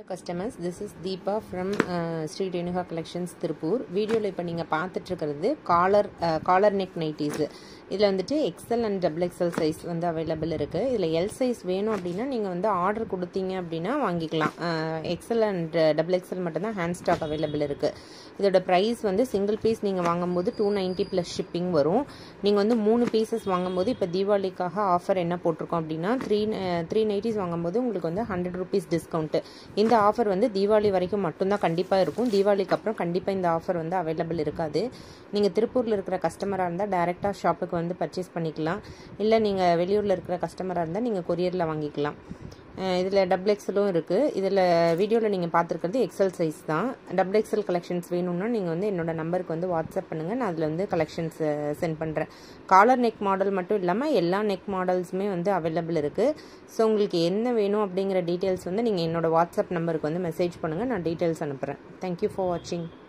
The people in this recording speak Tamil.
dear customers this is Deepa from Shri Renuka collections Tiruppur வீடியோவில் இப்போ நீங்கள் பார்த்துட்ருக்கிறது காலர் காலர் நெக் நைட்டிஸு இதில் வந்துட்டு XL and double XL size வந்து அவைலபிள் இருக்குது இதில் எல் சைஸ் வேணும் அப்படின்னா நீங்கள் வந்து ஆர்டர் கொடுத்தீங்க அப்படின்னா வாங்கிக்கலாம் எக்ஸல் அண்ட் டபுள் எக்ஸல் மட்டும்தான் ஹேண்ட் ஸ்டாக் அவைலபிள் இருக்குது இதோட ப்ரைஸ் வந்து சிங்கிள் பீஸ் நீங்கள் வாங்கும்போது டூ நைன்ட்டி ப்ளஸ் ஷிப்பிங் வரும் நீங்கள் வந்து மூணு பீசஸ் வாங்கும்போது இப்போ தீபாவளிக்காக ஆஃபர் என்ன போட்டிருக்கோம் அப்படின்னா த்ரீ த்ரீ நைட்டிஸ் வாங்கும்போது உங்களுக்கு வந்து ஹண்ட்ரட் ருபீஸ் டிஸ்கவுண்ட்டு இந்த ஆஃபர் வந்து தீபாவளி வரைக்கும் மட்டும்தான் கண்டிப்பாக இருக்கும் தீபாவளிக்கு அப்புறம் கண்டிப்பாக இந்த ஆஃபர் வந்து அவைலபிள் இருக்காது நீங்கள் திருப்பூரில் இருக்கிற கஸ்டமராக இருந்தால் டேரெக்டாக ஷாப்புக்கு வந்து பர்ச்சேஸ் பண்ணிக்கலாம் இல்லை நீங்கள் வெளியூரில் இருக்கிற கஸ்டமராக இருந்தால் நீங்கள் கொரியரில் வாங்கிக்கலாம் இதில் டபுள் எக்ஸலும் இருக்குது இதில் வீடியோவில் நீங்கள் பார்த்துருக்கிறது எக்ஸல் சைஸ் தான் டபுள் எக்ஸல் கலெக்ஷன்ஸ் வேணும்னா நீங்கள் வந்து என்னோட நம்பருக்கு வந்து வாட்ஸ்அப் பண்ணுங்கள் நான் அதில் வந்து கலெக்ஷன்ஸ் சென்ட் பண்ணுறேன் காலர் நெக் மாடல் மட்டும் இல்லாமல் எல்லா நெக் மாடல்ஸுமே வந்து அவைலபிள் இருக்குது ஸோ உங்களுக்கு என்ன வேணும் அப்படிங்கிற டீட்டெயில்ஸ் வந்து நீங்கள் என்னோட வாட்ஸ்அப் நம்பருக்கு வந்து மெசேஜ் பண்ணுங்கள் நான் டீட்டெயில்ஸ் அனுப்புகிறேன் தேங்க்யூ ஃபார் வாட்சிங்